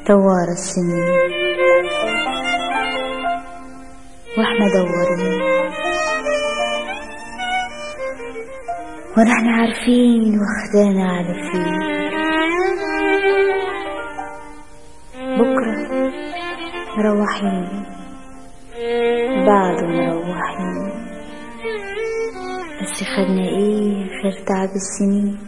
دوار السنين واحنا دورين ونحن عارفين واخدانا على فين بكرة مروحين بعده مروحين بس خدنا ايه غير تعب السنين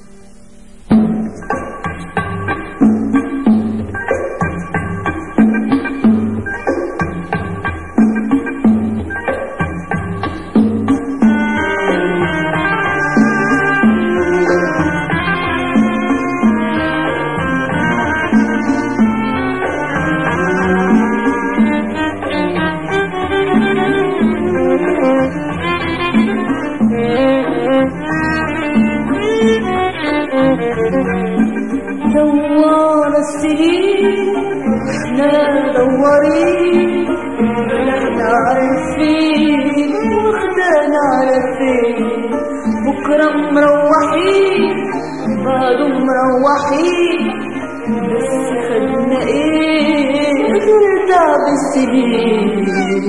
دوار السنين احنا دورين احنا عارفين واخدانا على فين بكرة مروحين بعده مروحين بس خدنا ايه غير تعب السنين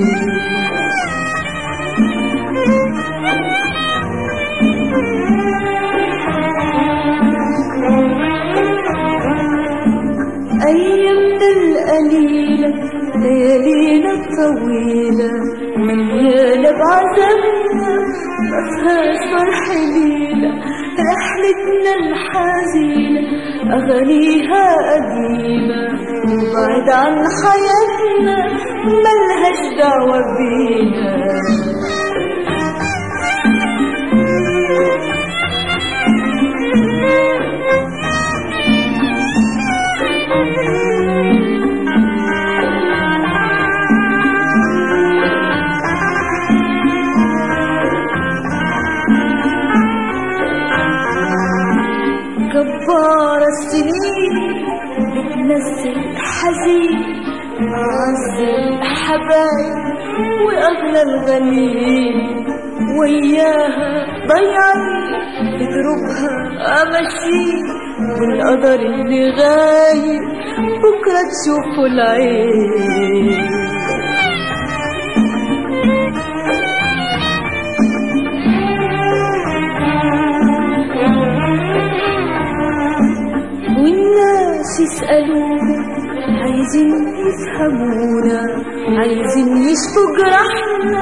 أيامنا القليلة ليالينا الطويلة مليانة بعذابنا ما فيهاش فرح ليلة رحلتنا الحزينة أغانيها قديمة وبعد عن حياتنا ملهاش دعوة بينا كبار السنين بتنزل حزين أعز الحبايب وأغلى الغاليين وياها ضيعي تضربها أمشي والقدر اللي غايب بكرة تشوفه العين والناس يسألونا عايزين يفهمونا عايزين يشفوا جرحنا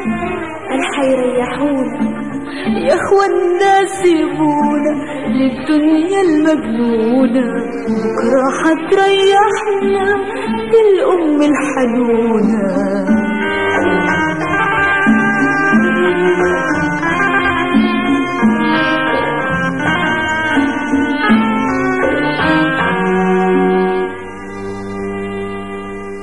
الحيريحونا يا اخوانا سيبونا للدنيا المجنونة بكرة هتريحنا الأم الحنونة